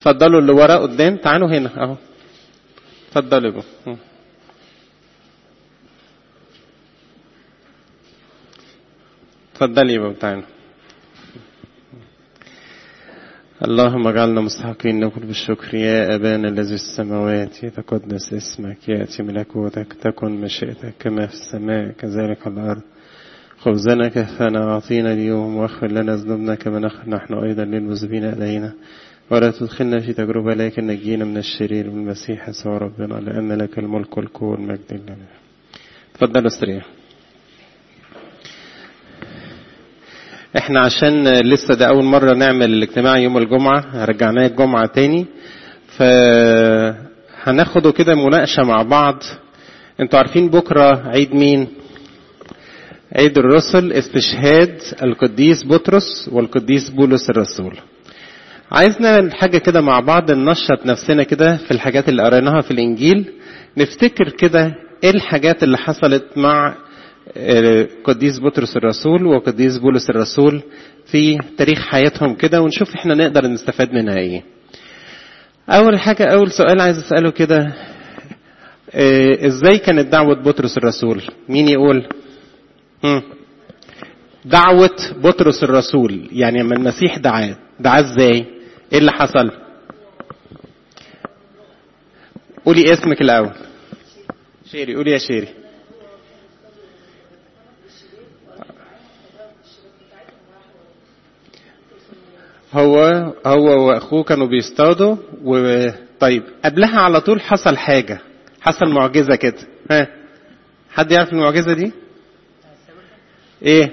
اتفضلوا اللي ورا قدام تعالوا هنا اهو اتفضلوا يا جو. اتفضلي يا بابا تعالوا اللهم اجعلنا مستحقين نقول بالشكر يا أبانا الذي في السماوات يتقدس اسمك يأتي ملكوتك تكن مشيئتك كما في السماء كذلك على الأرض خبزنا كفانا أعطينا اليوم واغفر لنا ذنوبنا كما نغفر نحن أيضا للمذنبين إلينا ولا تدخلنا في تجربة لكن نجينا من الشرير من المسيح يسوع ربنا لأن لك الملك والقوة والمجد لله اتفضلوا استريح احنا عشان لسه ده اول مرة نعمل الاجتماع يوم الجمعة رجعناه الجمعة تاني فهناخده كده مناقشة مع بعض انتوا عارفين بكرة عيد مين عيد الرسل استشهاد القديس بطرس والقديس بولس الرسول عايز نعمل حاجة كده مع بعض ننشط نفسنا كده في الحاجات اللي قريناها في الإنجيل نفتكر كده ايه الحاجات اللي حصلت مع قديس بطرس الرسول وقديس بولس الرسول في تاريخ حياتهم كده ونشوف احنا نقدر نستفاد منها ايه اول حاجة اول سؤال عايز اسأله كده اه ازاي كانت دعوة بطرس الرسول مين يقول هم. دعوة بطرس الرسول يعني لما المسيح دعاه دعاه ازاي ايه اللي حصل قولي اسمك الاول شيري قولي يا شيري هو هو واخوه كانوا بيصطادوا وطيب قبلها على طول حصل حاجه حصل معجزه كده ها حد يعرف المعجزه دي ايه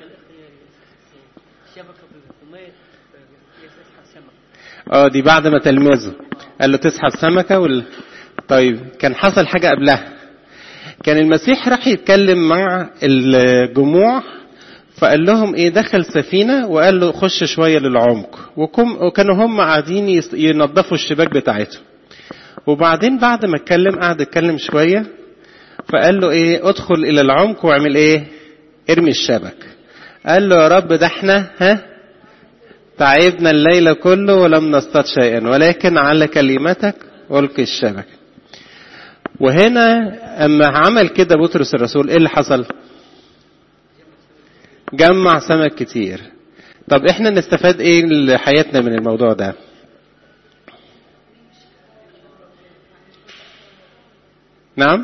اه دي بعد ما تلمذه قال له تسحب سمكه وال... طيب كان حصل حاجه قبلها كان المسيح راح يتكلم مع الجموع فقال لهم ايه دخل سفينة وقال له خش شوية للعمق وكانوا هم قاعدين ينظفوا الشباك بتاعتهم وبعدين بعد ما اتكلم قعد يتكلم شوية فقال له ايه ادخل الى العمق واعمل ايه ارمي الشبك قال له يا رب ده احنا ها تعبنا الليل كله ولم نصطاد شيئا ولكن على كلمتك القي الشبك وهنا اما عمل كده بطرس الرسول ايه اللي حصل جمع سمك كتير طب احنا نستفاد ايه لحياتنا من الموضوع ده نعم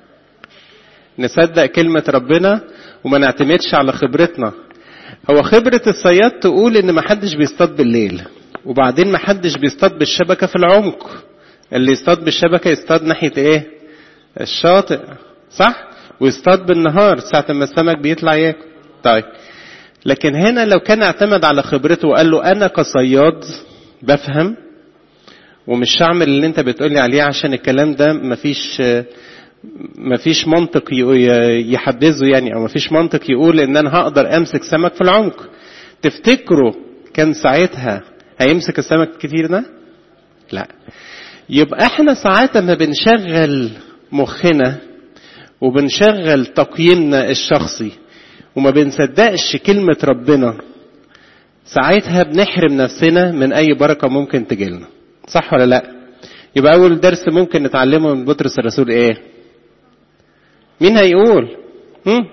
نصدق كلمة ربنا وما نعتمدش على خبرتنا هو خبرة الصياد تقول ان محدش بيصطاد بالليل وبعدين محدش بيصطاد بالشبكة في العمق اللي يصطاد بالشبكة يصطاد ناحية ايه الشاطئ صح ويصطاد بالنهار ساعة ما السمك بيطلع ياكل طيب لكن هنا لو كان اعتمد على خبرته وقال له انا كصياد بفهم ومش هعمل اللي انت بتقولي عليه عشان الكلام ده مفيش مفيش منطق يحبذه يعني او مفيش منطق يقول ان انا هقدر امسك سمك في العمق تفتكروا كان ساعتها هيمسك السمك كتير ده لا يبقى احنا ساعات ما بنشغل مخنا وبنشغل تقييمنا الشخصي وما بنصدقش كلمة ربنا ساعتها بنحرم نفسنا من أي بركة ممكن تجيلنا صح ولا لا يبقى أول درس ممكن نتعلمه من بطرس الرسول إيه مين هيقول هم؟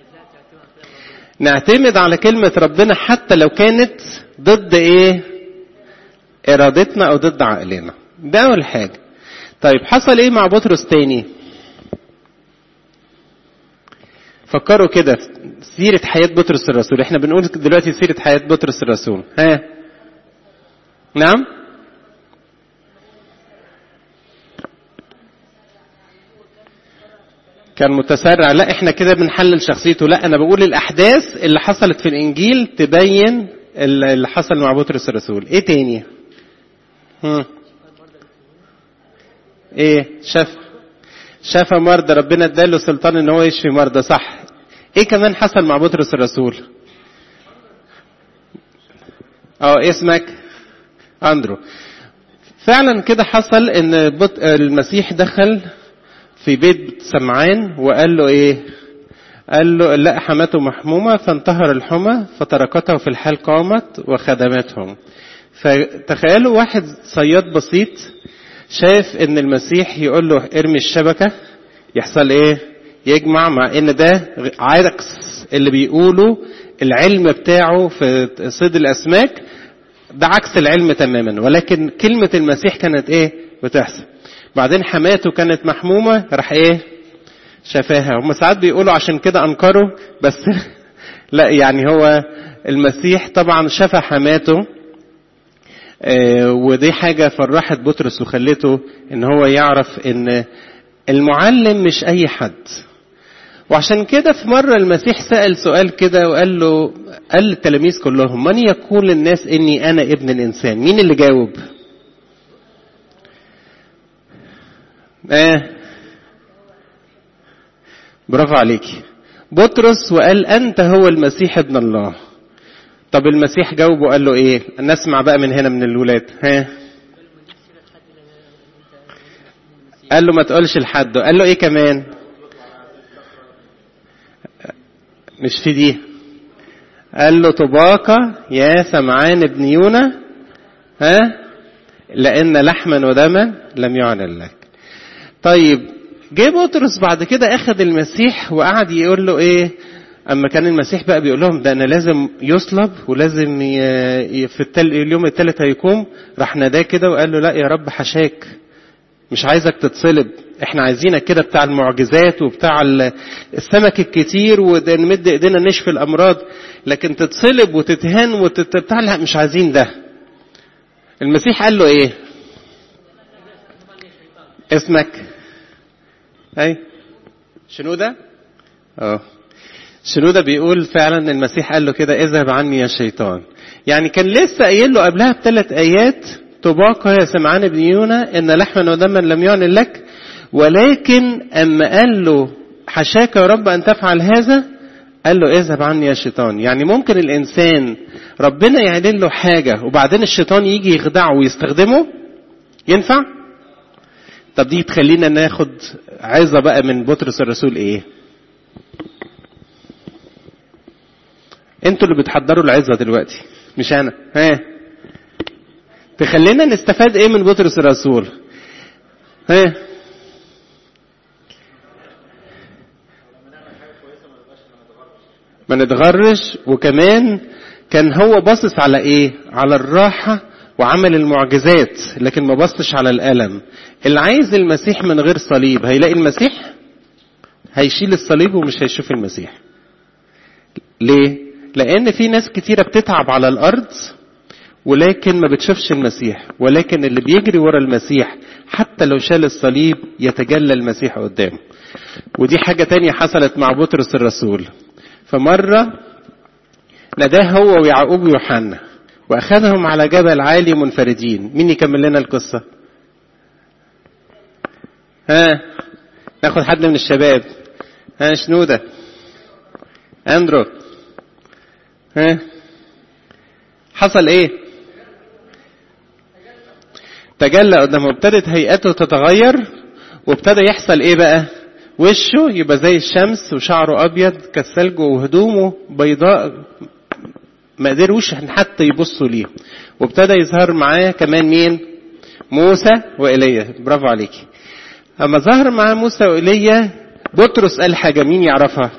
نعتمد على كلمة ربنا حتى لو كانت ضد إيه إرادتنا أو ضد عقلنا ده أول حاجة طيب حصل إيه مع بطرس تاني فكروا كده سيرة حياة بطرس الرسول احنا بنقول دلوقتي سيرة حياة بطرس الرسول ها نعم كان متسرع لا احنا كده بنحلل شخصيته لا انا بقول الاحداث اللي حصلت في الانجيل تبين اللي حصل مع بطرس الرسول ايه تاني هم. ايه شاف شاف مرضى ربنا اداله سلطان ان هو يشفي مرضى صح ايه كمان حصل مع بطرس الرسول اه اسمك اندرو فعلا كده حصل ان المسيح دخل في بيت سمعان وقال له ايه قال له لا حماته محمومة فانتهر الحمى فتركته في الحال قامت وخدمتهم فتخيلوا واحد صياد بسيط شايف ان المسيح يقول له ارمي الشبكة يحصل ايه يجمع مع ان ده عكس اللي بيقوله العلم بتاعه في صيد الاسماك ده عكس العلم تماما ولكن كلمة المسيح كانت ايه بتحصل بعدين حماته كانت محمومة راح ايه شفاها هم ساعات بيقولوا عشان كده انكروا بس لا يعني هو المسيح طبعا شفى حماته آه ودي حاجة فرحت بطرس وخلته ان هو يعرف ان المعلم مش اي حد وعشان كده في مرة المسيح سأل سؤال كده وقال له قال للتلاميذ كلهم من يقول للناس اني انا ابن الانسان مين اللي جاوب آه برافو عليكي بطرس وقال أنت هو المسيح ابن الله طب المسيح جاوبه وقال له ايه نسمع بقى من هنا من الولاد ها قال له ما تقولش لحد قال له ايه كمان مش في دي قال له طباك يا سمعان ابن يونا ها لان لحما ودما لم يعلن لك طيب جه بطرس بعد كده اخذ المسيح وقعد يقول له ايه اما كان المسيح بقى بيقول لهم ده انا لازم يصلب ولازم ي... في التل... اليوم الثالث هيقوم راح ناداه كده وقال له لا يا رب حشاك مش عايزك تتصلب احنا عايزينك كده بتاع المعجزات وبتاع السمك الكتير ونمد ايدينا نشفي الامراض لكن تتصلب وتتهان وتتبتاع لا مش عايزين ده المسيح قال له ايه اسمك اي شنو ده اه شنو ده بيقول فعلا المسيح قال له كده اذهب عني يا شيطان يعني كان لسه قايل له قبلها بثلاث ايات طباق يا سمعان ابن يونا ان لحما ودما لم يعلن لك ولكن اما قال له حشاك يا رب ان تفعل هذا قال له اذهب عني يا شيطان يعني ممكن الانسان ربنا يعلن له حاجه وبعدين الشيطان يجي يخدعه ويستخدمه ينفع طب دي تخلينا ناخد عظة بقى من بطرس الرسول ايه انتوا اللي بتحضروا العظة دلوقتي مش انا ها تخلينا نستفاد ايه من بطرس الرسول ها ما نتغرش وكمان كان هو باصص على ايه على الراحة وعمل المعجزات لكن ما بصش على الألم اللي عايز المسيح من غير صليب هيلاقي المسيح هيشيل الصليب ومش هيشوف المسيح ليه لان في ناس كتيرة بتتعب على الارض ولكن ما بتشوفش المسيح ولكن اللي بيجري ورا المسيح حتى لو شال الصليب يتجلى المسيح قدامه ودي حاجة تانية حصلت مع بطرس الرسول فمرة ناداه هو ويعقوب ويوحنا واخذهم على جبل عالي منفردين مين يكمل لنا القصة ها ناخد حد من الشباب ها شنو ده اندرو ها حصل ايه تجلى قدامه ابتدت هيئته تتغير وابتدى يحصل ايه بقى وشه يبقى زي الشمس وشعره ابيض كالثلج وهدومه بيضاء ما قدروش حتى يبصوا ليه وابتدى يظهر معاه كمان مين موسى وإيليا برافو عليكي اما ظهر معاه موسى وإيليا بطرس قال حاجه مين يعرفها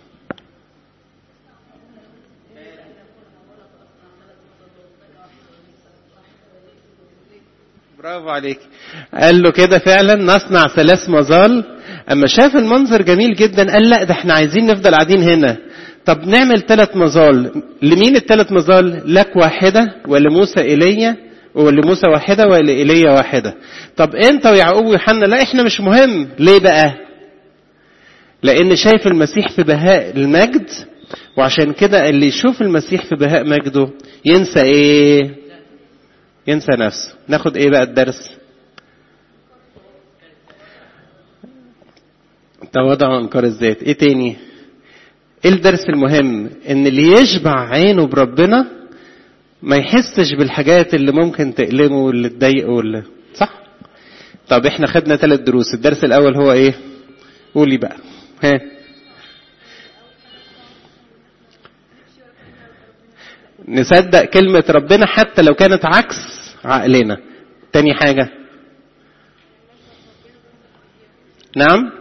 برافو عليك قال له كده فعلا نصنع ثلاث مظال اما شاف المنظر جميل جدا قال لا ده احنا عايزين نفضل قاعدين هنا طب نعمل ثلاث مظال لمين الثلاث مظال لك واحدة ولموسى إيليا ولموسى واحدة ولإيليا واحدة طب انت ويعقوب ويوحنا لا احنا مش مهم ليه بقى لان شايف المسيح في بهاء المجد وعشان كده اللي يشوف المسيح في بهاء مجده ينسى ايه ينسى نفسه ناخد ايه بقى الدرس تواضع وانكار الذات ايه تاني ايه الدرس المهم ان اللي يشبع عينه بربنا ما يحسش بالحاجات اللي ممكن تألمه واللي تضايقه واللي صح طب احنا خدنا ثلاث دروس الدرس الاول هو ايه قولي بقى ها نصدق كلمة ربنا حتى لو كانت عكس عقلنا تاني حاجة نعم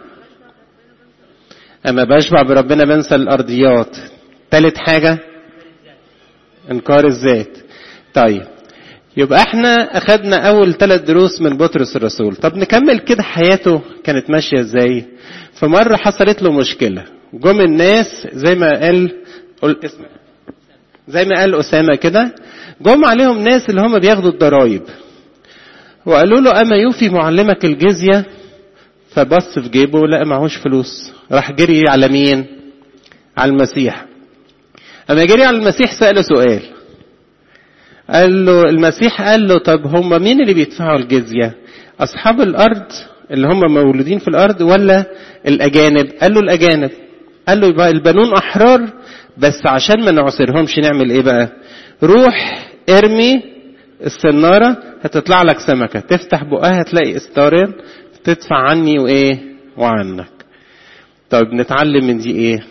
أما بشبع بربنا بنسى الأرضيات تالت حاجة إنكار الذات طيب يبقى احنا أخدنا أول ثلاث دروس من بطرس الرسول طب نكمل كده حياته كانت ماشية ازاي فمرة حصلت له مشكلة جم الناس زي ما قال قل اسمع زي ما قال أسامة كده جم عليهم ناس اللي هم بياخدوا الضرايب وقالوا له أما يوفي معلمك الجزية فبص في جيبه لقى معهوش فلوس راح جري على مين على المسيح أما جري على المسيح سأله سؤال قال له المسيح قال له طب هم مين اللي بيدفعوا الجزية أصحاب الأرض اللي هم مولودين في الأرض ولا الأجانب قال له الأجانب قال له يبقى البنون أحرار بس عشان ما نعصرهمش نعمل ايه بقى روح ارمي السنارة هتطلع لك سمكة تفتح بقها هتلاقي استارين تدفع عني وايه وعنك طيب نتعلم من دي ايه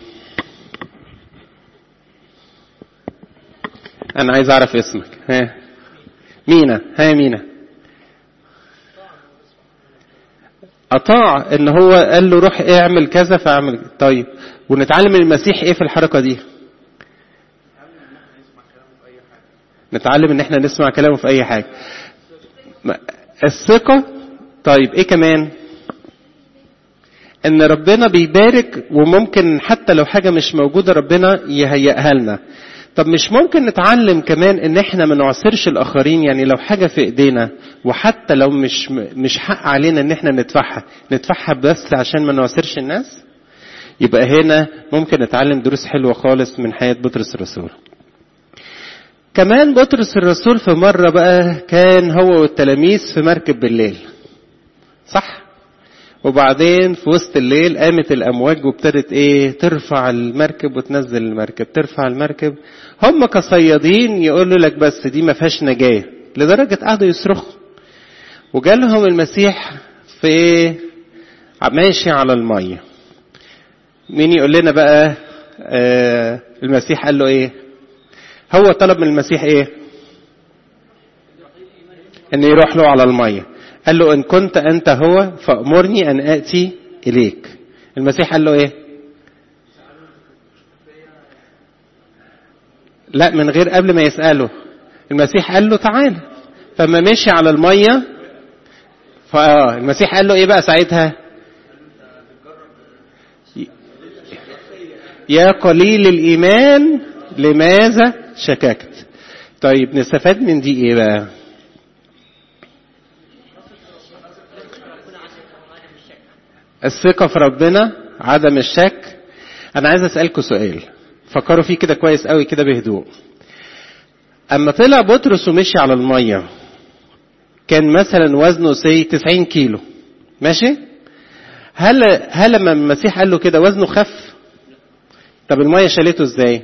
انا عايز اعرف اسمك ها مينا ها مينا اطاع ان هو قال له روح اعمل كذا فاعمل طيب ونتعلم من المسيح ايه في الحركه دي نتعلم ان احنا نسمع كلامه في اي حاجه الثقه طيب ايه كمان ان ربنا بيبارك وممكن حتى لو حاجه مش موجوده ربنا يهيئها لنا طب مش ممكن نتعلم كمان ان احنا ما نعصرش الاخرين يعني لو حاجه في ايدينا وحتى لو مش مش حق علينا ان احنا ندفعها ندفعها بس عشان ما نعصرش الناس يبقى هنا ممكن نتعلم دروس حلوه خالص من حياه بطرس الرسول كمان بطرس الرسول في مرة بقى كان هو والتلاميذ في مركب بالليل صح وبعدين في وسط الليل قامت الأمواج وابتدت إيه ترفع المركب وتنزل المركب ترفع المركب هم كصيادين يقولوا لك بس دي ما فيهاش نجاة لدرجة قعدوا يصرخوا وجالهم المسيح في إيه ماشي على المية مين يقول لنا بقى آه المسيح قال له إيه هو طلب من المسيح ايه ان يروح له على المية قال له ان كنت انت هو فامرني ان اتي اليك المسيح قال له ايه لا من غير قبل ما يسأله المسيح قال له تعال فما مشي على المية فالمسيح قال له ايه بقى ساعتها يا قليل الايمان لماذا شككت طيب نستفاد من دي ايه بقى الثقة في ربنا عدم الشك انا عايز اسألكم سؤال فكروا فيه كده كويس قوي كده بهدوء اما طلع بطرس ومشي على المية كان مثلا وزنه سي 90 كيلو ماشي هل هل لما المسيح قال له كده وزنه خف طب المية شالته ازاي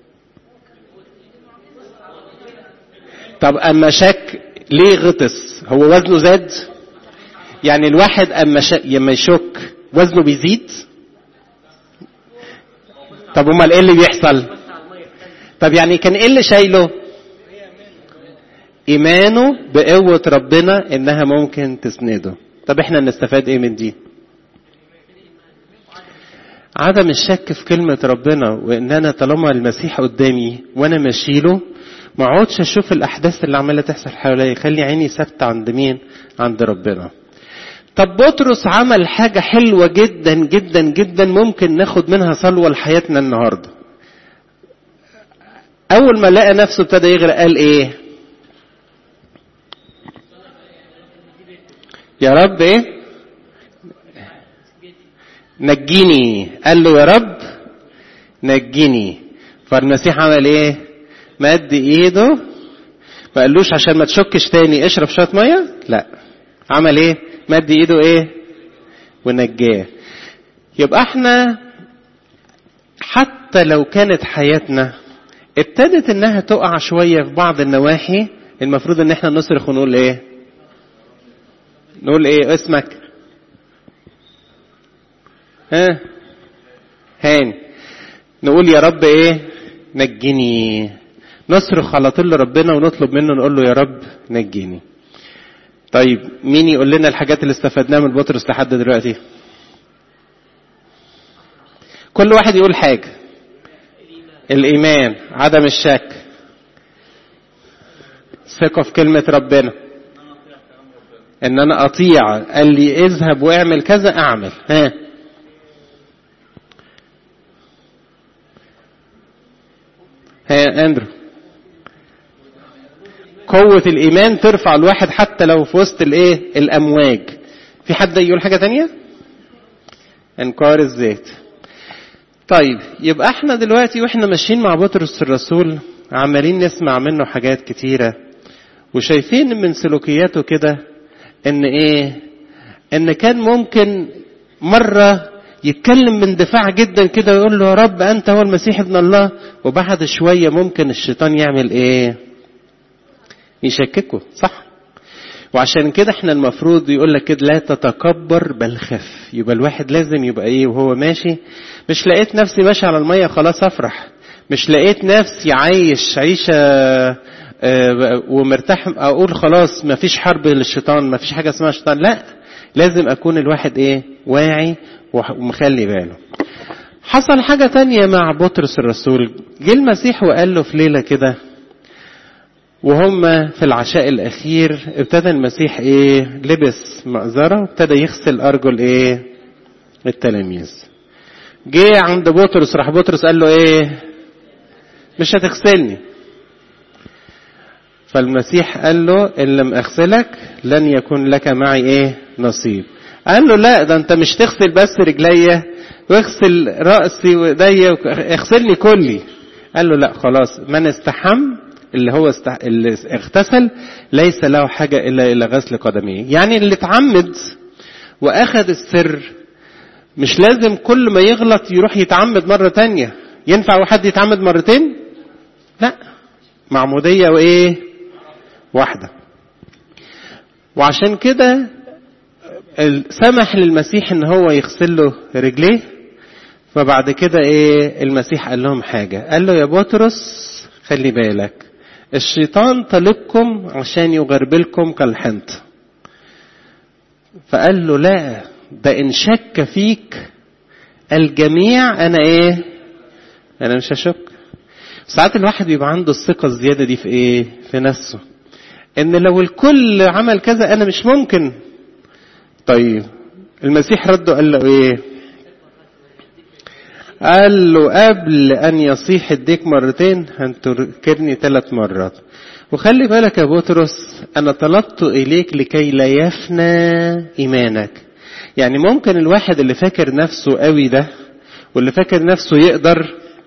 طب اما شك ليه غطس هو وزنه زاد يعني الواحد اما شك لما يشك وزنه بيزيد طب امال ايه اللي بيحصل طب يعني كان ايه اللي شايله ايمانه بقوة ربنا انها ممكن تسنده طب احنا نستفاد ايه من دي عدم الشك في كلمة ربنا وان انا طالما المسيح قدامي وانا ماشيله ما اقعدش اشوف الاحداث اللي عماله تحصل حواليا خلي عيني ثابته عند مين عند ربنا طب بطرس عمل حاجة حلوة جدا جدا جدا ممكن ناخد منها صلوة لحياتنا النهاردة أول ما لقى نفسه ابتدى يغرق قال إيه؟ يا رب إيه؟ نجيني قال له يا رب نجيني فالمسيح عمل إيه؟ مد إيده ما قالوش عشان ما تشكش تاني اشرب شوية مية؟ لا عمل إيه؟ مد ايده ايه ونجاه يبقى احنا حتى لو كانت حياتنا ابتدت انها تقع شوية في بعض النواحي المفروض ان احنا نصرخ ونقول ايه نقول ايه اسمك ها هاني نقول يا رب ايه نجني نصرخ على طول لربنا ونطلب منه نقول له يا رب نجيني طيب مين يقول لنا الحاجات اللي استفدناها من بطرس لحد دلوقتي كل واحد يقول حاجة الإيمان عدم الشك ثقة في كلمة ربنا ان انا اطيع قال لي اذهب واعمل كذا اعمل ها ها اندرو قوة الإيمان ترفع الواحد حتى لو في وسط الإيه؟ الأمواج. في حد يقول حاجة تانية؟ إنكار الذات. طيب يبقى احنا دلوقتي واحنا ماشيين مع بطرس الرسول عمالين نسمع منه حاجات كتيرة وشايفين من سلوكياته كده ان ايه ان كان ممكن مرة يتكلم من دفاع جدا كده ويقول له يا رب انت هو المسيح ابن الله وبعد شوية ممكن الشيطان يعمل ايه يشككه صح وعشان كده احنا المفروض يقول لك كده لا تتكبر بل خف يبقى الواحد لازم يبقى ايه وهو ماشي مش لقيت نفسي ماشي على المية خلاص افرح مش لقيت نفسي عايش عيشة اه ومرتاح اقول خلاص ما فيش حرب للشيطان ما فيش حاجة اسمها شيطان لا لازم اكون الواحد ايه واعي ومخلي باله حصل حاجة تانية مع بطرس الرسول جه المسيح وقال له في ليلة كده وهم في العشاء الأخير ابتدى المسيح إيه لبس مأزرة وابتدى يغسل أرجل إيه التلاميذ جه عند بطرس راح بطرس قال له إيه مش هتغسلني فالمسيح قال له إن لم أغسلك لن يكون لك معي إيه نصيب قال له لا ده أنت مش تغسل بس رجليا واغسل رأسي وإيديا اغسلني كلي قال له لا خلاص من استحم اللي هو است... اللي اغتسل ليس له حاجة إلا إلى غسل قدميه يعني اللي اتعمد وأخذ السر مش لازم كل ما يغلط يروح يتعمد مرة تانية ينفع واحد يتعمد مرتين لا معمودية وإيه واحدة وعشان كده سمح للمسيح ان هو يغسل له رجليه فبعد كده ايه المسيح قال لهم حاجة قال له يا بطرس خلي بالك الشيطان طالبكم عشان يغربلكم كالحنط فقال له لا ده ان شك فيك الجميع انا ايه انا مش هشك ساعات الواحد بيبقى عنده الثقة الزيادة دي في ايه في نفسه ان لو الكل عمل كذا انا مش ممكن طيب المسيح رده قال له ايه قال له قبل ان يصيح الديك مرتين هتذكرني ثلاث مرات وخلي بالك يا بطرس انا طلبت اليك لكي لا يفنى ايمانك يعني ممكن الواحد اللي فاكر نفسه قوي ده واللي فاكر نفسه يقدر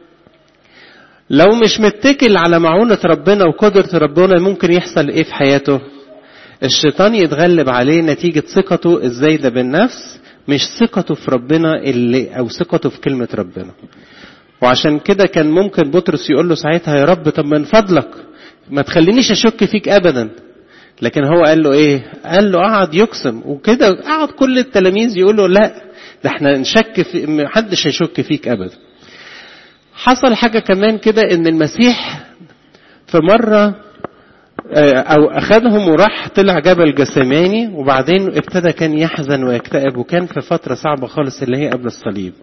لو مش متكل على معونة ربنا وقدرة ربنا ممكن يحصل ايه في حياته الشيطان يتغلب عليه نتيجة ثقته الزايدة بالنفس مش ثقته في ربنا اللي او ثقته في كلمة ربنا وعشان كده كان ممكن بطرس يقول له ساعتها يا رب طب من فضلك ما تخلينيش اشك فيك ابدا لكن هو قال له ايه قال له قعد يقسم وكده قعد كل التلاميذ يقولوا لا ده احنا نشك في محدش هيشك فيك ابدا حصل حاجة كمان كده ان المسيح في مرة او اخذهم وراح طلع جبل جسماني وبعدين ابتدى كان يحزن ويكتئب وكان في فترة صعبة خالص اللي هي قبل الصليب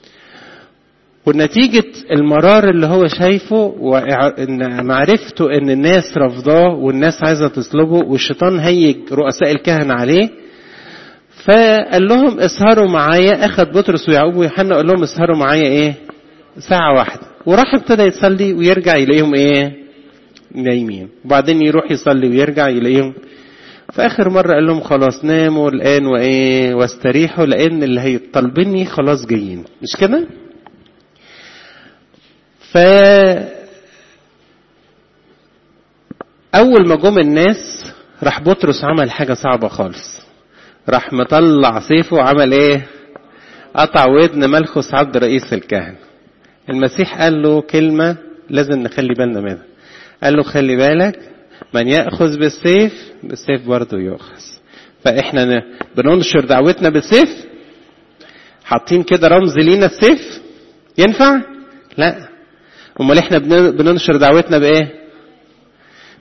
ونتيجة المرار اللي هو شايفه وإن معرفته ان الناس رفضاه والناس عايزة تصلبه والشيطان هيج رؤساء الكهنة عليه فقال لهم اسهروا معايا اخذ بطرس ويعقوب ويوحنا قال لهم اسهروا معايا ايه ساعة واحدة وراح ابتدى يصلي ويرجع يلاقيهم ايه نايمين وبعدين يروح يصلي ويرجع يلاقيهم في اخر مرة قال لهم خلاص ناموا الان وايه واستريحوا لان اللي هيطلبني خلاص جايين مش كده ف اول ما جم الناس راح بطرس عمل حاجة صعبة خالص راح مطلع سيفه وعمل ايه قطع ودن ملخص عبد رئيس الكهنة المسيح قال له كلمة لازم نخلي بالنا منها قال له خلي بالك من يأخذ بالسيف بالسيف برضه يؤخذ فإحنا بننشر دعوتنا بالسيف حاطين كده رمز لينا السيف ينفع لا امال احنا بننشر دعوتنا بايه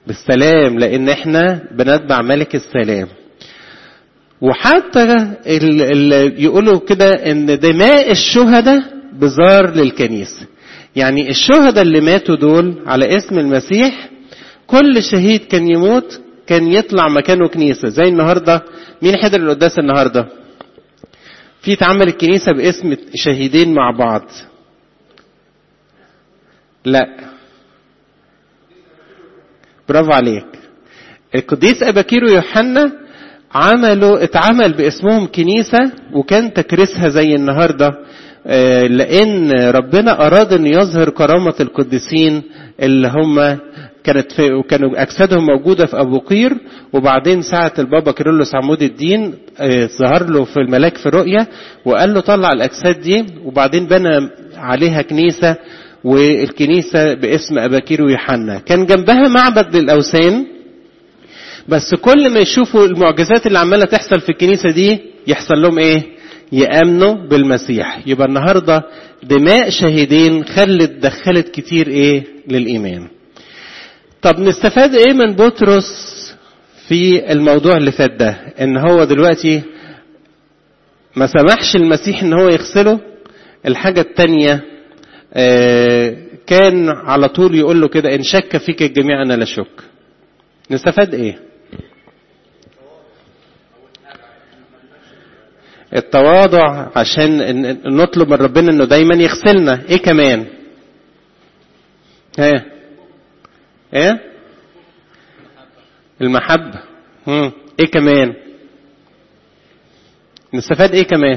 بالسلام لان احنا بنتبع ملك السلام وحتى ال ال يقولوا كده ان دماء الشهداء بزار للكنيسة يعني الشهداء اللي ماتوا دول على اسم المسيح كل شهيد كان يموت كان يطلع مكانه كنيسة زي النهاردة مين حضر القداس النهاردة في اتعمل الكنيسة باسم شهيدين مع بعض لا برافو عليك القديس أباكير ويوحنا عملوا اتعمل باسمهم كنيسة وكان تكريسها زي النهاردة لأن ربنا أراد أن يظهر كرامة القديسين اللي هم كانت في وكانوا أجسادهم موجودة في أبو قير وبعدين ساعة البابا كيرلس عمود الدين ظهر له في الملاك في رؤية وقال له طلع الأجساد دي وبعدين بنى عليها كنيسة والكنيسة باسم أباكير ويوحنا كان جنبها معبد للأوثان بس كل ما يشوفوا المعجزات اللي عمالة تحصل في الكنيسة دي يحصل لهم ايه يأمنوا بالمسيح يبقى النهاردة دماء شهيدين خلت دخلت كتير ايه للإيمان طب نستفاد ايه من بطرس في الموضوع اللي فات ده ان هو دلوقتي ما سمحش المسيح ان هو يغسله الحاجة التانية آه كان على طول يقول له كده ان شك فيك الجميع انا لا شك نستفاد ايه التواضع عشان نطلب من ربنا انه دايما يغسلنا ايه كمان ايه ايه المحبة مم. ايه كمان نستفاد ايه كمان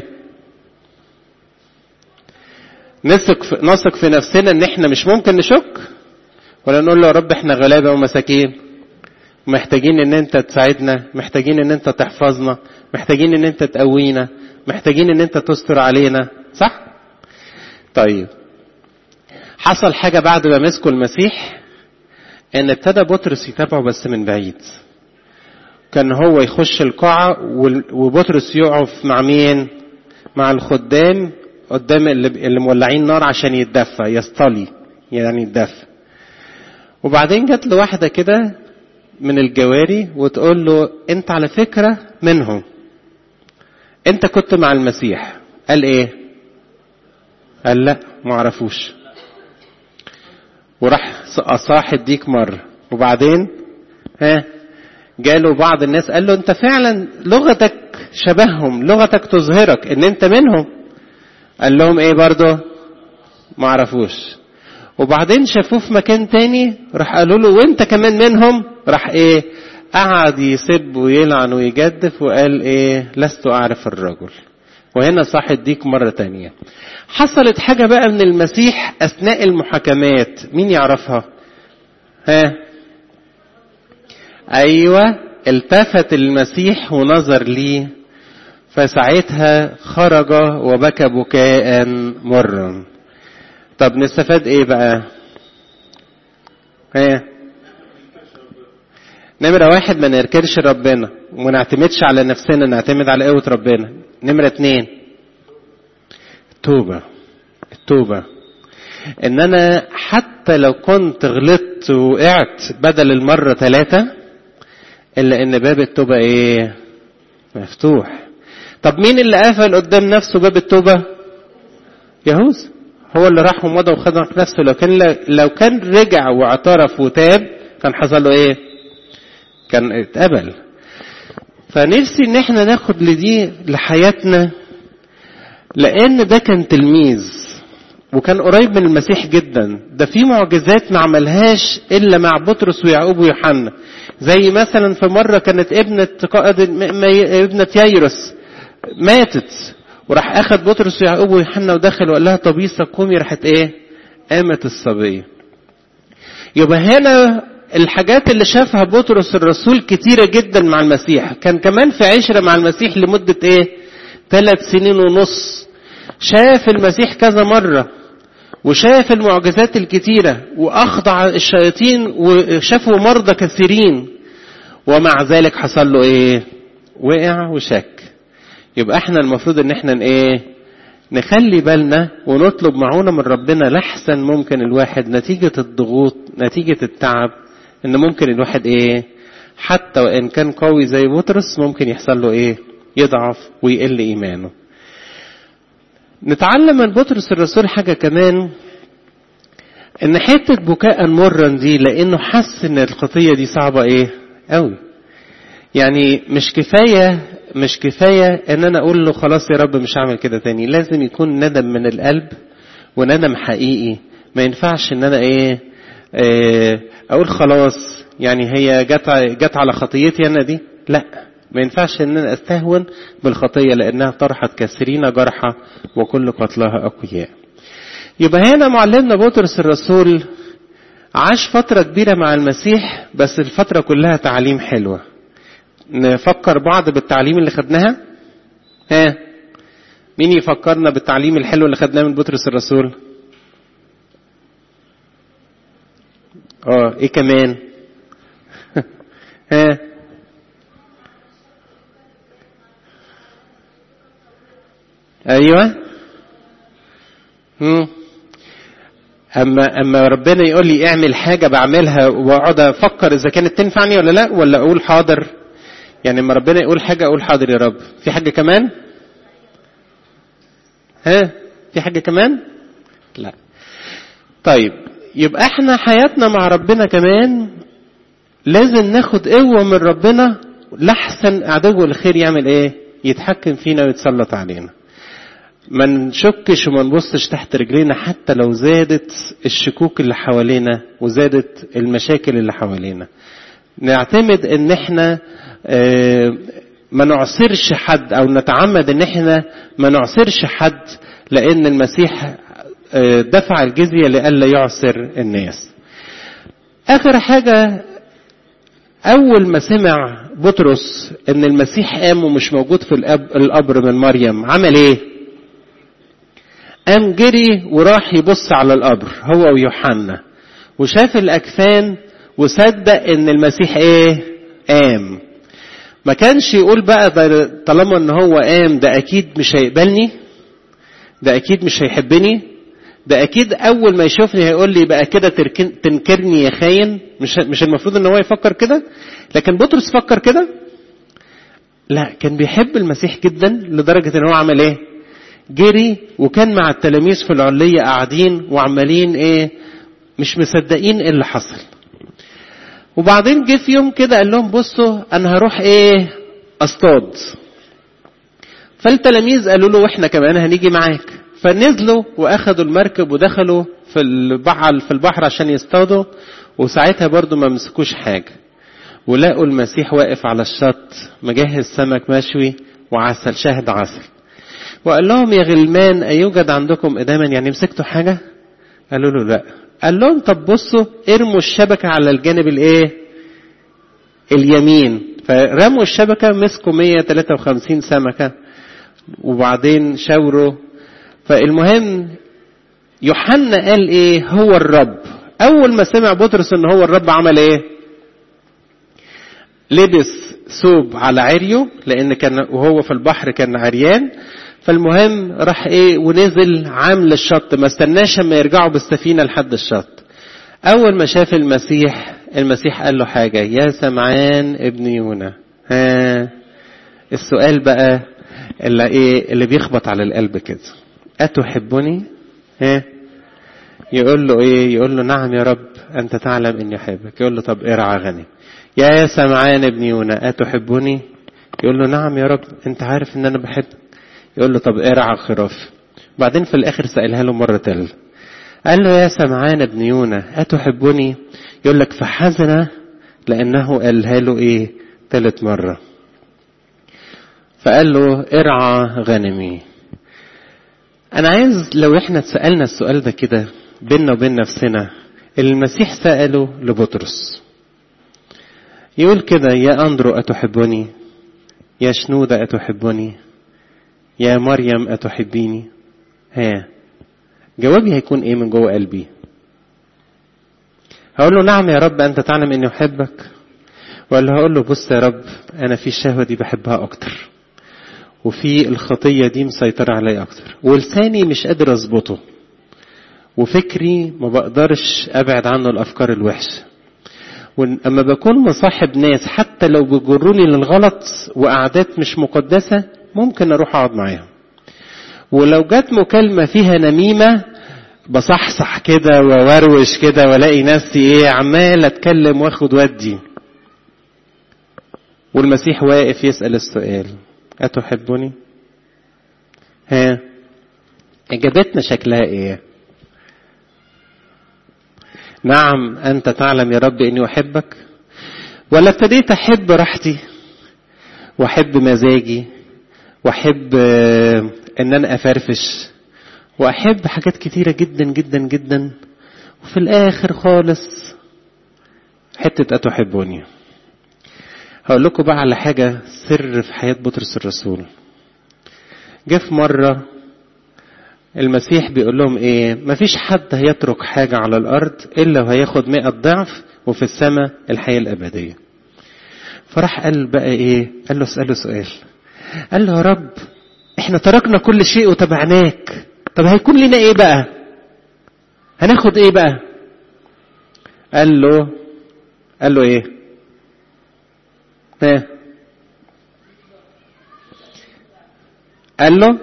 نثق في, نثق في نفسنا ان احنا مش ممكن نشك ولا نقول له يا رب احنا غلابة ومساكين محتاجين ان انت تساعدنا محتاجين ان انت تحفظنا محتاجين ان انت تقوينا محتاجين ان انت تستر علينا صح طيب حصل حاجة بعد ما مسكوا المسيح ان ابتدى بطرس يتابعه بس من بعيد كان هو يخش القاعة وبطرس يقف مع مين مع الخدام قدام اللي مولعين نار عشان يتدفى يصطلي يعني يتدفى وبعدين جات له واحدة كده من الجواري وتقول له انت على فكرة منهم انت كنت مع المسيح قال ايه قال لا ما عرفوش وراح صاح الديك مرة وبعدين ها جاله بعض الناس قال له انت فعلا لغتك شبههم لغتك تظهرك ان انت منهم قال لهم ايه برضه ما عرفوش وبعدين شافوه في مكان تاني راح قالوا له وانت كمان منهم راح ايه قعد يسب ويلعن ويجدف وقال ايه لست اعرف الرجل وهنا صح الديك مرة تانية حصلت حاجة بقى من المسيح اثناء المحاكمات مين يعرفها ها ايوه التفت المسيح ونظر ليه فساعتها خرج وبكى بكاء مرا طب نستفاد ايه بقى ها نمرة واحد ما نركنش ربنا وما نعتمدش على نفسنا نعتمد على قوة ربنا نمرة اتنين التوبة التوبة ان انا حتى لو كنت غلطت وقعت بدل المرة ثلاثة الا ان باب التوبة ايه مفتوح طب مين اللي قفل قدام نفسه باب التوبة يهوذا هو اللي راح ومضى وخدع نفسه لو كان لو كان رجع واعترف وتاب كان حصل له ايه كان اتقبل فنفسي ان احنا ناخد لدي لحياتنا لان ده كان تلميذ وكان قريب من المسيح جدا ده في معجزات ما عملهاش الا مع بطرس ويعقوب ويوحنا زي مثلا في مره كانت ابنه قائد ابنه يايرس ماتت وراح اخد بطرس ويعقوب ويوحنا ودخل وقال لها طبيسه قومي راحت ايه قامت الصبيه يبقى هنا الحاجات اللي شافها بطرس الرسول كتيرة جدا مع المسيح كان كمان في عشرة مع المسيح لمدة ايه ثلاث سنين ونص شاف المسيح كذا مرة وشاف المعجزات الكتيرة وأخضع الشياطين وشافوا مرضى كثيرين ومع ذلك حصل له ايه وقع وشك يبقى احنا المفروض ان احنا ايه نخلي بالنا ونطلب معونة من ربنا لحسن ممكن الواحد نتيجة الضغوط نتيجة التعب ان ممكن الواحد ايه حتى وان كان قوي زي بطرس ممكن يحصل له ايه يضعف ويقل ايمانه نتعلم من بطرس الرسول حاجه كمان ان حته بكاء مرا دي لانه حس ان الخطيه دي صعبه ايه قوي يعني مش كفايه مش كفايه ان انا اقول له خلاص يا رب مش هعمل كده تاني لازم يكون ندم من القلب وندم حقيقي ما ينفعش ان انا ايه آه اقول خلاص يعني هي جت جت على خطيتي انا دي لا ما ينفعش ان انا استهون بالخطيه لانها طرحت كثيرين جرحى وكل قتلها اقوياء يبقى هنا معلمنا بطرس الرسول عاش فترة كبيرة مع المسيح بس الفترة كلها تعليم حلوة نفكر بعض بالتعليم اللي خدناها ها مين يفكرنا بالتعليم الحلو اللي خدناه من بطرس الرسول اه ايه كمان ها ايوه مم. اما اما ربنا يقول لي اعمل حاجه بعملها واقعد افكر اذا كانت تنفعني ولا لا ولا اقول حاضر يعني اما ربنا يقول حاجه اقول حاضر يا رب في حاجه كمان ها في حاجه كمان لا طيب يبقى احنا حياتنا مع ربنا كمان لازم ناخد قوه من ربنا لحسن عدو الخير يعمل ايه يتحكم فينا ويتسلط علينا ما نشكش وما نبصش تحت رجلينا حتى لو زادت الشكوك اللي حوالينا وزادت المشاكل اللي حوالينا نعتمد ان احنا ما نعصرش حد او نتعمد ان احنا ما نعصرش حد لان المسيح دفع الجزية لئلا يعصر الناس اخر حاجة اول ما سمع بطرس ان المسيح قام ومش موجود في القبر من مريم عمل ايه قام جري وراح يبص على القبر هو ويوحنا وشاف الاكفان وصدق ان المسيح ايه قام ما كانش يقول بقى طالما ان هو قام ده اكيد مش هيقبلني ده اكيد مش هيحبني ده اكيد اول ما يشوفني هيقول لي بقى كده تنكرني يا خاين مش مش المفروض ان هو يفكر كده لكن بطرس فكر كده لا كان بيحب المسيح جدا لدرجه ان هو عمل ايه جري وكان مع التلاميذ في العليه قاعدين وعمالين ايه مش مصدقين ايه اللي حصل وبعدين جه في يوم كده قال لهم بصوا انا هروح ايه اصطاد فالتلاميذ قالوا له واحنا كمان هنيجي معاك فنزلوا واخدوا المركب ودخلوا في البحر في البحر عشان يصطادوا وساعتها برضو ما مسكوش حاجه ولقوا المسيح واقف على الشط مجهز سمك مشوي وعسل شاهد عسل وقال لهم يا غلمان أيوجد عندكم إداما يعني مسكتوا حاجة قالوا له لا قال لهم طب بصوا ارموا الشبكة على الجانب الايه اليمين فرموا الشبكة مسكوا 153 سمكة وبعدين شاوروا فالمهم يوحنا قال ايه هو الرب اول ما سمع بطرس ان هو الرب عمل ايه لبس ثوب على عريه لان كان وهو في البحر كان عريان فالمهم راح ايه ونزل عام للشط ما استناش اما يرجعوا بالسفينه لحد الشط اول ما شاف المسيح المسيح قال له حاجه يا سمعان ابن يونا ها السؤال بقى اللي ايه اللي بيخبط على القلب كده اتحبني ها يقول له ايه يقول له نعم يا رب انت تعلم اني احبك يقول له طب ارعى غنم يا سمعان ابن يونا اتحبني يقول له نعم يا رب انت عارف ان انا بحبك يقول له طب ارعى خراف بعدين في الاخر سألها له مرة تالت قال له يا سمعان ابن يونا أتحبني يقول لك فحزن لأنه قالها له إيه تالت مرة فقال له ارعى غنمي أنا عايز لو إحنا اتسألنا السؤال ده كده بيننا وبين نفسنا المسيح سأله لبطرس يقول كده يا أندرو أتحبني يا شنودة أتحبني يا مريم أتحبيني ها جوابي هيكون ايه من جوه قلبي هقول له نعم يا رب انت تعلم اني احبك ولا هقول له بص يا رب انا في الشهوه دي بحبها اكتر وفي الخطيه دي مسيطره عليا اكتر ولساني مش قادر اظبطه وفكري ما بقدرش ابعد عنه الافكار الوحشه واما بكون مصاحب ناس حتى لو بيجروني للغلط وقعدات مش مقدسة ممكن اروح اقعد معاهم ولو جت مكالمة فيها نميمة بصحصح كده ووروش كده والاقي نفسي ايه عمال اتكلم واخد ودي والمسيح واقف يسأل السؤال أتحبني؟ ها إجابتنا شكلها إيه؟ نعم أنت تعلم يا رب إني أحبك ولا ابتديت أحب راحتي وأحب مزاجي وأحب إن أنا أفرفش وأحب حاجات كتيرة جدا جدا جدا وفي الآخر خالص حتة أتحبني هقول لكم بقى على حاجة سر في حياة بطرس الرسول جه في مرة المسيح بيقول لهم ايه مفيش حد هيترك حاجة على الارض الا وهياخد مئة ضعف وفي السماء الحياة الابدية فراح قال بقى ايه قال له اسأله سؤال قال له يا رب احنا تركنا كل شيء وتبعناك طب هيكون لنا ايه بقى هناخد ايه بقى قال له قال له ايه ها قال له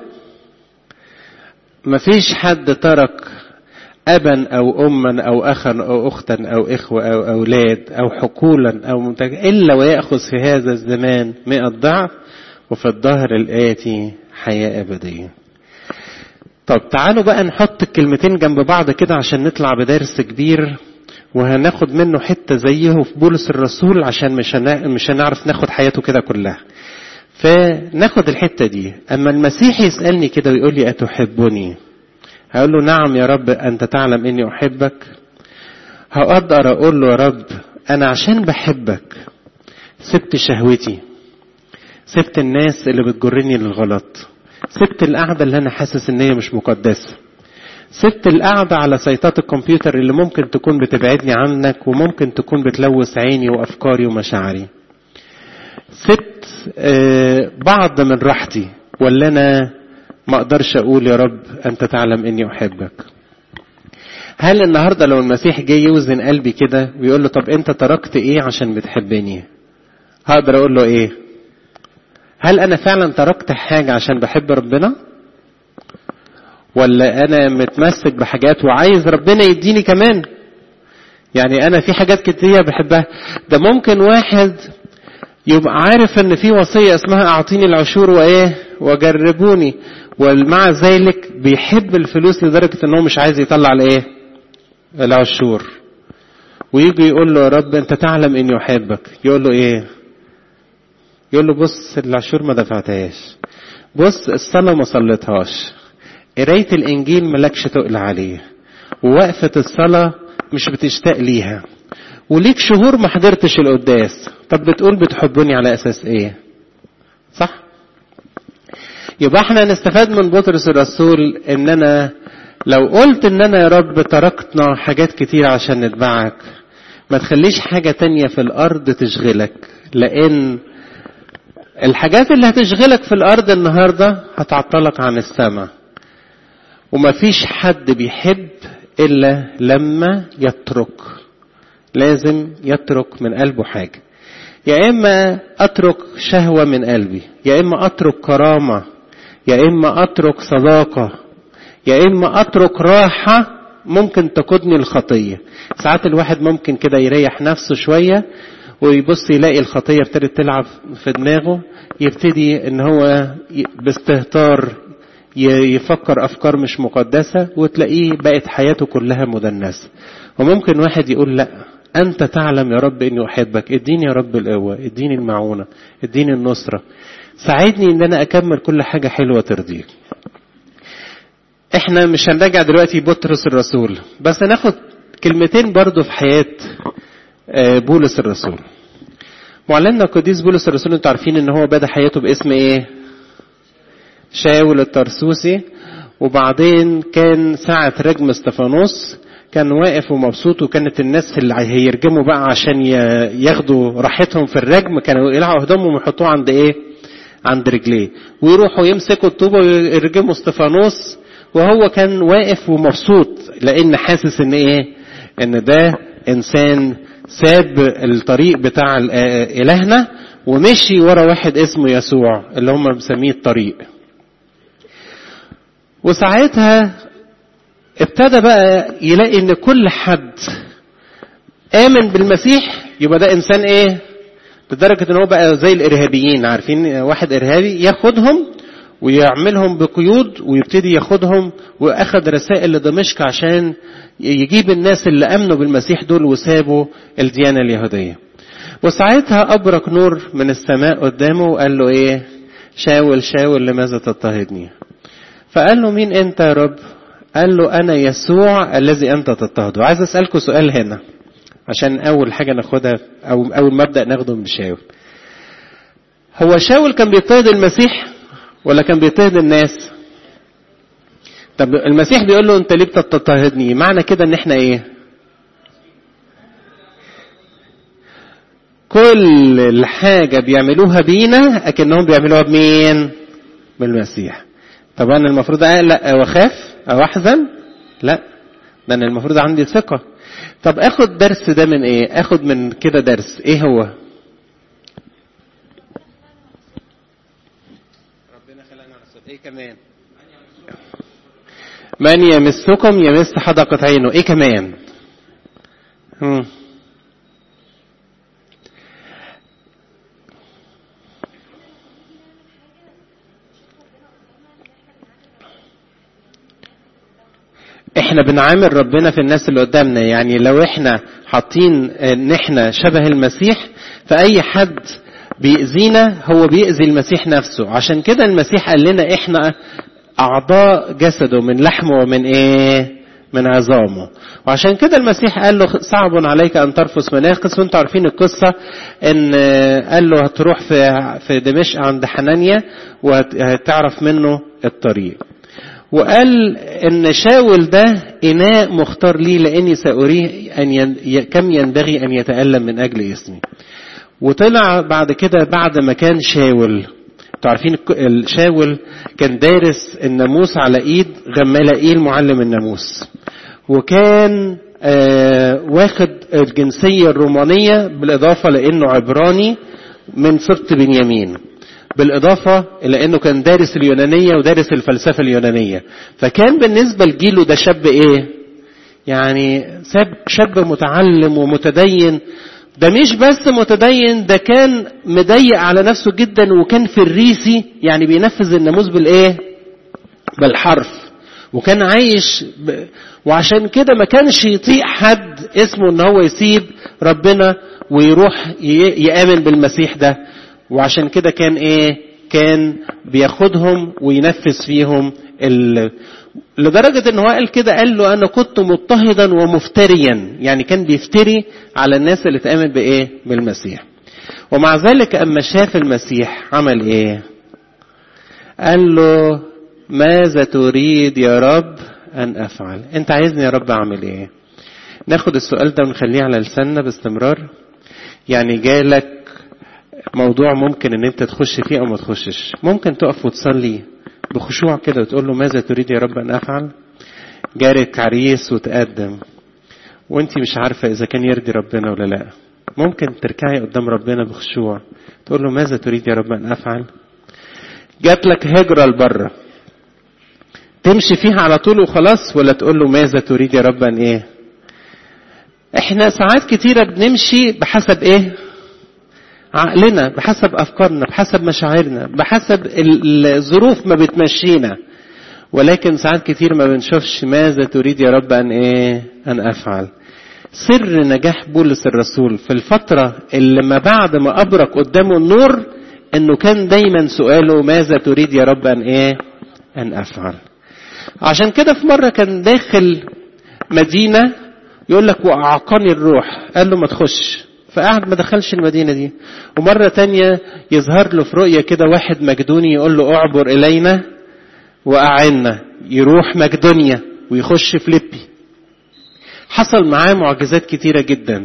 مفيش حد ترك أبا أو أما أو أخا أو أختا أو إخوة أو أولاد أو حقولا أو منتج إلا ويأخذ في هذا الزمان مئة ضعف وفي الظهر الآتي حياة أبدية طب تعالوا بقى نحط الكلمتين جنب بعض كده عشان نطلع بدرس كبير وهناخد منه حتة زيه في بولس الرسول عشان مش مش هنعرف ناخد حياته كده كلها فناخد الحتة دي أما المسيح يسألني كده ويقول لي أتحبني هقول له نعم يا رب أنت تعلم إني أحبك هقدر أقول له يا رب أنا عشان بحبك سبت شهوتي سبت الناس اللي بتجرني للغلط سبت القعدة اللي أنا حاسس إن هي مش مقدسة سبت القعدة على سيطات الكمبيوتر اللي ممكن تكون بتبعدني عنك وممكن تكون بتلوث عيني وأفكاري ومشاعري سبت بعض من راحتي ولا أنا ما أقدرش أقول يا رب أنت تعلم إني أحبك هل النهاردة لو المسيح جاي يوزن قلبي كده ويقول له طب أنت تركت إيه عشان بتحبني هقدر أقول له إيه هل أنا فعلا تركت حاجة عشان بحب ربنا ولا أنا متمسك بحاجات وعايز ربنا يديني كمان يعني أنا في حاجات كتير بحبها ده ممكن واحد يبقى عارف ان في وصية اسمها اعطيني العشور وايه وجربوني ومع ذلك بيحب الفلوس لدرجة ان هو مش عايز يطلع الايه العشور ويجي يقول له يا رب انت تعلم اني احبك يقول له ايه يقول له بص العشور ما دفعتهاش بص الصلاة ما صليتهاش قراية الانجيل ملكش تقل عليه ووقفة الصلاة مش بتشتاق ليها وليك شهور ما حضرتش القداس طب بتقول بتحبني على اساس ايه صح يبقى احنا نستفاد من بطرس الرسول ان انا لو قلت ان انا يا رب تركتنا حاجات كتير عشان نتبعك ما تخليش حاجة تانية في الارض تشغلك لان الحاجات اللي هتشغلك في الارض النهاردة هتعطلك عن السماء ومفيش حد بيحب الا لما يترك لازم يترك من قلبه حاجة يا إما أترك شهوة من قلبي يا إما أترك كرامة يا إما أترك صداقة يا إما أترك راحة ممكن تقودني الخطية ساعات الواحد ممكن كده يريح نفسه شوية ويبص يلاقي الخطية ابتدت تلعب في دماغه يبتدي ان هو باستهتار يفكر افكار مش مقدسة وتلاقيه بقت حياته كلها مدنسة وممكن واحد يقول لا أنت تعلم يا رب إني أحبك اديني يا رب القوة اديني المعونة اديني النصرة ساعدني إن أنا أكمل كل حاجة حلوة ترضيك احنا مش هنراجع دلوقتي بطرس الرسول بس هناخد كلمتين برضو في حياة بولس الرسول معلمنا القديس بولس الرسول انتوا عارفين ان هو بدا حياته باسم ايه شاول الترسوسي وبعدين كان ساعة رجم استفانوس كان واقف ومبسوط وكانت الناس اللي هيرجموا بقى عشان ياخدوا راحتهم في الرجم كانوا يقلعوا هدومهم ويحطوه عند ايه؟ عند رجليه ويروحوا يمسكوا الطوبه ويرجموا استفانوس وهو كان واقف ومبسوط لان حاسس ان ايه؟ ان ده انسان ساب الطريق بتاع إلهنا ومشي ورا واحد اسمه يسوع اللي هم بنسميه الطريق وساعتها ابتدى بقى يلاقي ان كل حد آمن بالمسيح يبقى ده إنسان إيه؟ لدرجة إن هو بقى زي الإرهابيين عارفين واحد إرهابي ياخدهم ويعملهم بقيود ويبتدي ياخدهم وأخذ رسائل لدمشق عشان يجيب الناس اللي أمنوا بالمسيح دول وسابوا الديانة اليهودية. وساعتها أبرك نور من السماء قدامه وقال له إيه؟ شاول شاول لماذا تضطهدني؟ فقال له مين أنت يا رب؟ قال له أنا يسوع الذي أنت تضطهده. عايز أسألكم سؤال هنا. عشان أول حاجة ناخدها أو أول مبدأ ناخده من شاول. هو شاول كان بيضطهد المسيح ولا كان بيضطهد الناس؟ طب المسيح بيقول له أنت ليه بتضطهدني؟ معنى كده إن إحنا إيه؟ كل الحاجة بيعملوها بينا أكنهم بيعملوها بمين؟ بالمسيح. طب أنا المفروض أقلق أو أخاف أو أحزن؟ لا ده أنا المفروض عندي ثقة طب اخد درس ده من ايه اخد من كده درس ايه هو ربنا خلقنا على ايه كمان من يمسكم يمس حدقة عينه ايه كمان هم. احنا بنعامل ربنا في الناس اللي قدامنا يعني لو احنا حاطين ان احنا شبه المسيح فاي حد بيأذينا هو بيأذي المسيح نفسه عشان كده المسيح قال لنا احنا اعضاء جسده من لحمه ومن ايه من عظامه وعشان كده المسيح قال له صعب عليك ان ترفس مناقص وانتوا عارفين القصه ان قال له هتروح في في دمشق عند حنانيا وهتعرف منه الطريق وقال ان شاول ده اناء مختار لي لاني ساريه ان ين... كم ينبغي ان يتالم من اجل اسمي وطلع بعد كده بعد ما كان شاول تعرفين شاول كان دارس الناموس على ايد غمالائيل معلم الناموس وكان آه واخد الجنسيه الرومانيه بالاضافه لانه عبراني من سبط بنيامين بالإضافة إلى أنه كان دارس اليونانية ودارس الفلسفة اليونانية فكان بالنسبة لجيله ده شاب إيه يعني شاب متعلم ومتدين ده مش بس متدين ده كان مضيق على نفسه جدا وكان فريسي يعني بينفذ الناموس بالإيه بالحرف وكان عايش ب... وعشان كده ما كانش يطيق حد اسمه ان هو يسيب ربنا ويروح ي... يآمن بالمسيح ده وعشان كده كان ايه كان بياخدهم وينفذ فيهم ال... لدرجة ان هو قال كده قال له انا كنت مضطهدا ومفتريا يعني كان بيفتري على الناس اللي تآمن بايه بالمسيح ومع ذلك اما شاف المسيح عمل ايه قال له ماذا تريد يا رب ان افعل انت عايزني يا رب اعمل ايه ناخد السؤال ده ونخليه على لساننا باستمرار يعني جالك موضوع ممكن ان انت تخش فيه او ما تخشش ممكن تقف وتصلي بخشوع كده وتقول له ماذا تريد يا رب ان افعل جارك عريس وتقدم وانت مش عارفه اذا كان يرضي ربنا ولا لا ممكن تركعي قدام ربنا بخشوع تقول له ماذا تريد يا رب ان افعل جات لك هجره لبره تمشي فيها على طول وخلاص ولا تقول له ماذا تريد يا رب ان ايه احنا ساعات كتيره بنمشي بحسب ايه عقلنا بحسب افكارنا بحسب مشاعرنا بحسب الظروف ما بتمشينا ولكن ساعات كتير ما بنشوفش ماذا تريد يا رب ان ايه ان افعل سر نجاح بولس الرسول في الفترة اللي ما بعد ما أبرق قدامه النور إنه كان دايما سؤاله ماذا تريد يا رب أن إيه؟ أن أفعل. عشان كده في مرة كان داخل مدينة يقول لك وأعقني الروح قال له ما تخش فقعد ما دخلش المدينة دي ومرة تانية يظهر له في رؤية كده واحد مجدوني يقول له اعبر إلينا وأعنا يروح مقدونيا ويخش فيليبي حصل معاه معجزات كتيرة جدا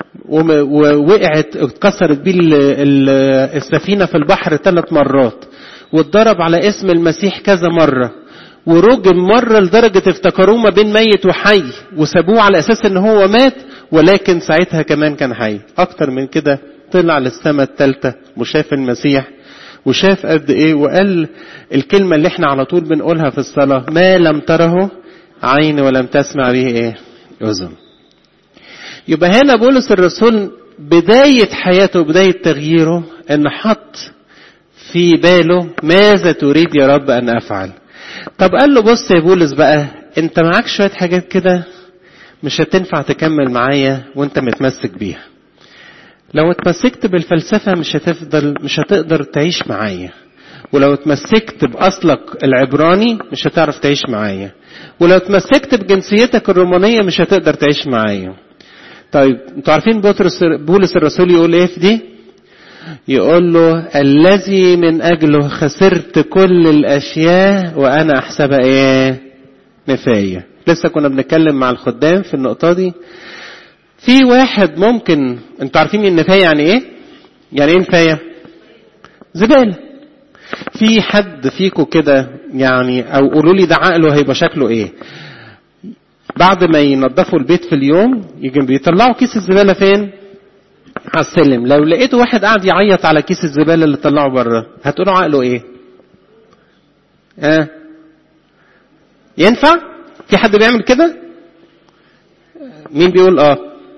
ووقعت اتكسرت بيه السفينة في البحر ثلاث مرات واتضرب على اسم المسيح كذا مرة ورجم مرة لدرجة افتكروه ما بين ميت وحي وسابوه على أساس إن هو مات ولكن ساعتها كمان كان حي اكتر من كده طلع للسماء الثالثة وشاف المسيح وشاف قد ايه وقال الكلمة اللي احنا على طول بنقولها في الصلاة ما لم تره عين ولم تسمع به ايه اذن يبقى هنا بولس الرسول بداية حياته بداية تغييره ان حط في باله ماذا تريد يا رب ان افعل طب قال له بص يا بولس بقى انت معاك شوية حاجات كده مش هتنفع تكمل معايا وانت متمسك بيها لو اتمسكت بالفلسفة مش هتفضل مش هتقدر تعيش معايا ولو اتمسكت بأصلك العبراني مش هتعرف تعيش معايا ولو اتمسكت بجنسيتك الرومانية مش هتقدر تعيش معايا طيب انتوا عارفين بطرس بولس الرسول يقول ايه في دي يقول له الذي من اجله خسرت كل الاشياء وانا احسبها ايه نفايه لسه كنا بنتكلم مع الخدام في النقطه دي في واحد ممكن انتوا عارفين النفايه يعني ايه يعني ايه نفايه زباله في حد فيكم كده يعني او قولوا لي ده عقله هيبقى شكله ايه بعد ما ينظفوا البيت في اليوم يجي بيطلعوا كيس الزباله فين على السلم لو لقيتوا واحد قاعد يعيط على كيس الزباله اللي طلعه بره هتقولوا عقله ايه اه ينفع في حد بيعمل كده مين بيقول اه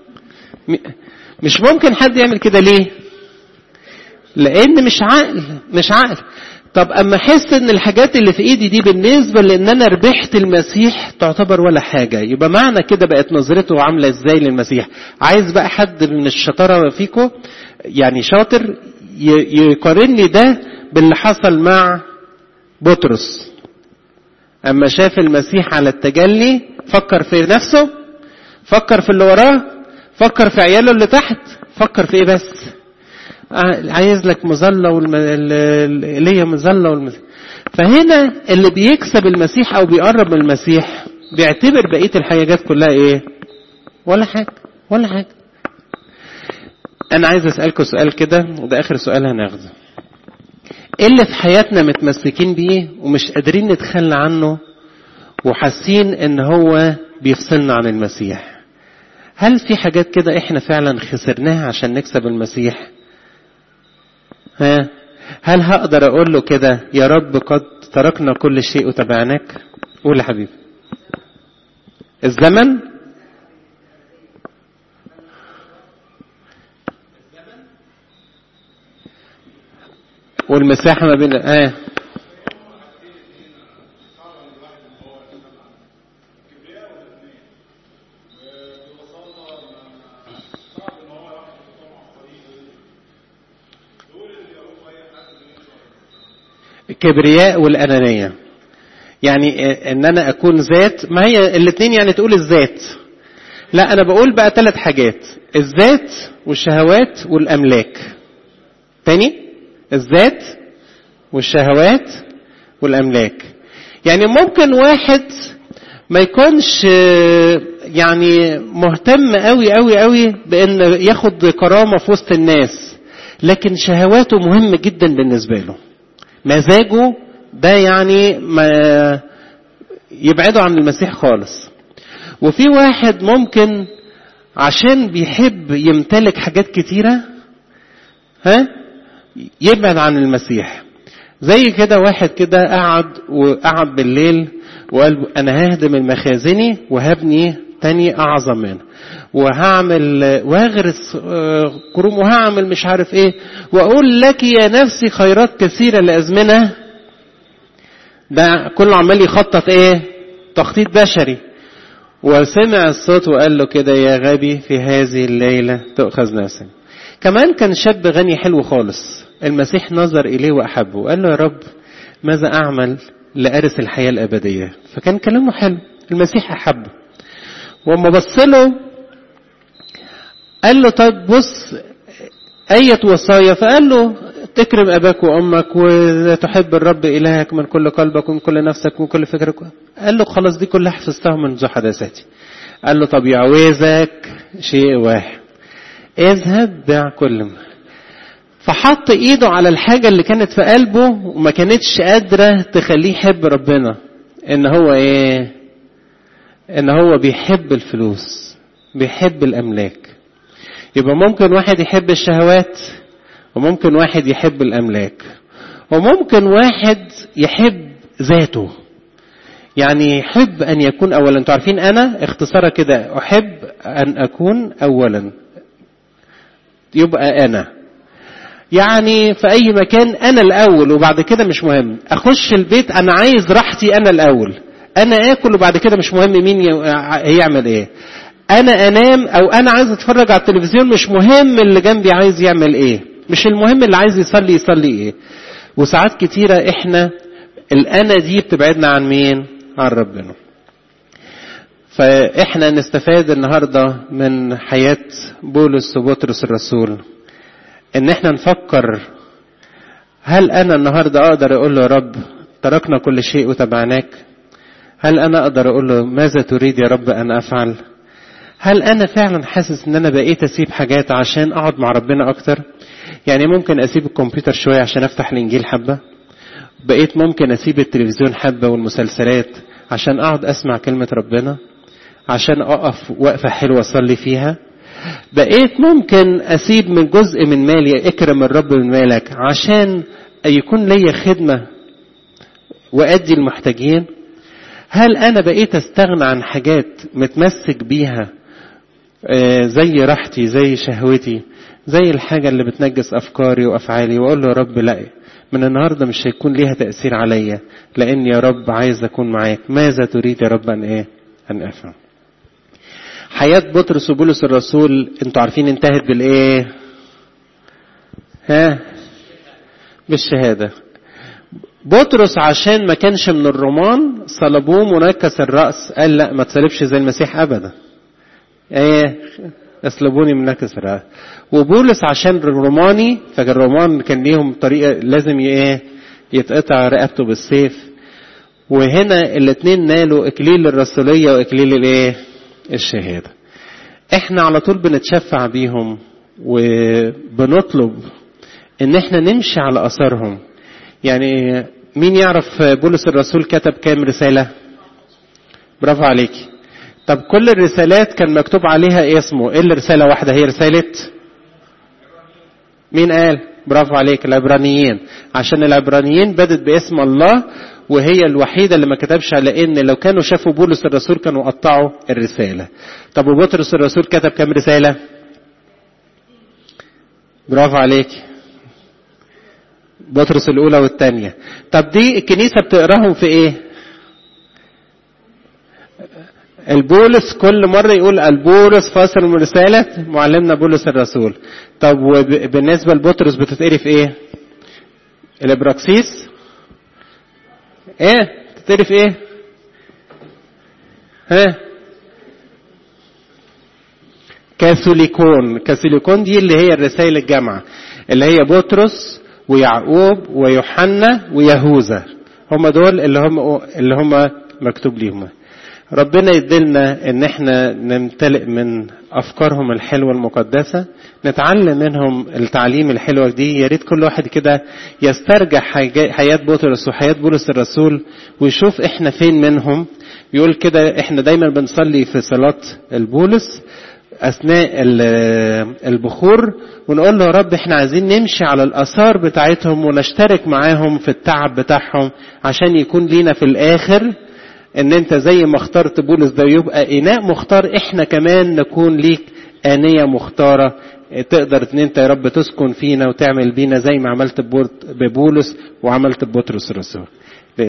مش ممكن حد يعمل كده ليه لان مش عقل مش عقل طب اما احس ان الحاجات اللي في ايدي دي بالنسبه لان انا ربحت المسيح تعتبر ولا حاجه يبقى معنى كده بقت نظرته عامله ازاي للمسيح عايز بقى حد من الشطاره فيكم يعني شاطر يقارن لي ده باللي حصل مع بطرس اما شاف المسيح على التجلي فكر في نفسه فكر في اللي وراه فكر في عياله اللي تحت فكر في ايه بس عايز لك مظلة واللي هي مظلة والمز... فهنا اللي بيكسب المسيح او بيقرب من المسيح بيعتبر بقية الحاجات كلها ايه ولا حاجة ولا حاجة انا عايز اسألكم سؤال كده وده اخر سؤال هناخده ايه اللي في حياتنا متمسكين بيه ومش قادرين نتخلى عنه وحاسين ان هو بيفصلنا عن المسيح هل في حاجات كده احنا فعلا خسرناها عشان نكسب المسيح ها هل هقدر اقول له كده يا رب قد تركنا كل شيء وتبعناك قول يا حبيبي الزمن والمساحة ما بين اه الكبرياء والأنانية يعني ان انا اكون ذات ما هي الاثنين يعني تقول الذات لا انا بقول بقى ثلاث حاجات الذات والشهوات والاملاك تاني الذات والشهوات والاملاك يعني ممكن واحد ما يكونش يعني مهتم قوي قوي قوي بان ياخد كرامه في وسط الناس لكن شهواته مهم جدا بالنسبه له مزاجه ده يعني ما يبعده عن المسيح خالص وفي واحد ممكن عشان بيحب يمتلك حاجات كتيرة ها يبعد عن المسيح زي كده واحد كده قعد وقعد بالليل وقال انا ههدم المخازني وهبني تاني اعظم منه وهعمل واغرس كروم وهعمل مش عارف ايه واقول لك يا نفسي خيرات كثيره لازمنه ده كله عمال يخطط ايه تخطيط بشري وسمع الصوت وقال له كده يا غبي في هذه الليله تؤخذ نفسك كمان كان شاب غني حلو خالص المسيح نظر اليه واحبه وقال له يا رب ماذا اعمل لارث الحياه الابديه فكان كلامه حلو المسيح احبه وما بص له قال له طب بص أية وصايا فقال له تكرم أباك وأمك وتحب الرب إلهك من كل قلبك ومن كل نفسك ومن كل فكرك قال له خلاص دي كلها حفظتها منذ حداثتي قال له طب يعوزك شيء واحد اذهب بيع كل ما فحط ايده على الحاجة اللي كانت في قلبه وما كانتش قادرة تخليه يحب ربنا ان هو ايه ان هو بيحب الفلوس بيحب الأملاك يبقى ممكن واحد يحب الشهوات وممكن واحد يحب الأملاك وممكن واحد يحب ذاته يعني يحب أن يكون أولا انتوا عارفين أنا اختصارا كده أحب أن أكون أولا يبقى أنا يعني في أي مكان أنا الأول وبعد كده مش مهم أخش البيت أنا عايز راحتي أنا الأول أنا آكل وبعد كده مش مهم مين يعمل إيه أنا أنام أو أنا عايز أتفرج على التلفزيون مش مهم اللي جنبي عايز يعمل إيه مش المهم اللي عايز يصلي يصلي إيه وساعات كتيرة إحنا الأنا دي بتبعدنا عن مين عن ربنا فإحنا نستفاد النهاردة من حياة بولس وبطرس الرسول إن إحنا نفكر هل أنا النهاردة أقدر أقول له يا رب تركنا كل شيء وتبعناك هل أنا أقدر أقول له ماذا تريد يا رب أن أفعل هل أنا فعلا حاسس إن أنا بقيت أسيب حاجات عشان أقعد مع ربنا أكتر يعني ممكن أسيب الكمبيوتر شوية عشان أفتح الإنجيل حبة بقيت ممكن أسيب التلفزيون حبة والمسلسلات عشان أقعد أسمع كلمة ربنا عشان أقف وقفة حلوة أصلي فيها بقيت ممكن أسيب من جزء من مالي اكرم الرب من مالك عشان يكون ليا خدمة وأدي المحتاجين هل أنا بقيت أستغنى عن حاجات متمسك بيها زي راحتي زي شهوتي زي الحاجة اللي بتنجس أفكاري وأفعالي وأقول له يا رب لا من النهاردة مش هيكون ليها تأثير عليا لأن يا رب عايز أكون معاك ماذا تريد يا رب أن إيه أن أفعل حياة بطرس وبولس الرسول انتوا عارفين انتهت بالإيه ها بالشهادة بطرس عشان ما كانش من الرومان صلبوه منكس الرأس قال لا ما تصلبش زي المسيح أبدا ايه اصلبوني منكس الرأس وبولس عشان روماني فالرومان كان ليهم طريقة لازم ايه يتقطع رقبته بالسيف وهنا الاثنين نالوا اكليل الرسولية واكليل الايه الشهادة احنا على طول بنتشفع بيهم وبنطلب ان احنا نمشي على اثارهم يعني مين يعرف بولس الرسول كتب كام رسالة برافو عليكي طب كل الرسالات كان مكتوب عليها اسمه ايه الرسالة واحدة هي رسالة مين قال برافو عليك العبرانيين عشان العبرانيين بدت باسم الله وهي الوحيدة اللي ما كتبش على ان لو كانوا شافوا بولس الرسول كانوا قطعوا الرسالة طب وبطرس الرسول كتب كام رسالة برافو عليك بطرس الأولى والثانية طب دي الكنيسة بتقراهم في إيه؟ البولس كل مرة يقول البولس فاصل من رسالة معلمنا بولس الرسول طب وبالنسبة لبطرس بتتقري في إيه؟ الإبراكسيس إيه؟ بتتقري في إيه؟ ها؟ كاثوليكون كاثوليكون دي اللي هي الرسائل الجامعة اللي هي بطرس ويعقوب ويوحنا ويهوذا هم دول اللي هم اللي هم مكتوب ليهم ربنا يدلنا ان احنا نمتلئ من افكارهم الحلوه المقدسه نتعلم منهم التعليم الحلوه دي يا ريت كل واحد كده يسترجع حياه بطرس وحياه بولس الرسول ويشوف احنا فين منهم يقول كده احنا دايما بنصلي في صلاه البولس اثناء البخور ونقول له يا رب احنا عايزين نمشي على الاثار بتاعتهم ونشترك معاهم في التعب بتاعهم عشان يكون لينا في الاخر ان انت زي ما اخترت بولس ده يبقى اناء مختار احنا كمان نكون ليك آنية مختارة تقدر ان انت يا رب تسكن فينا وتعمل بينا زي ما عملت ببولس وعملت ببطرس الرسول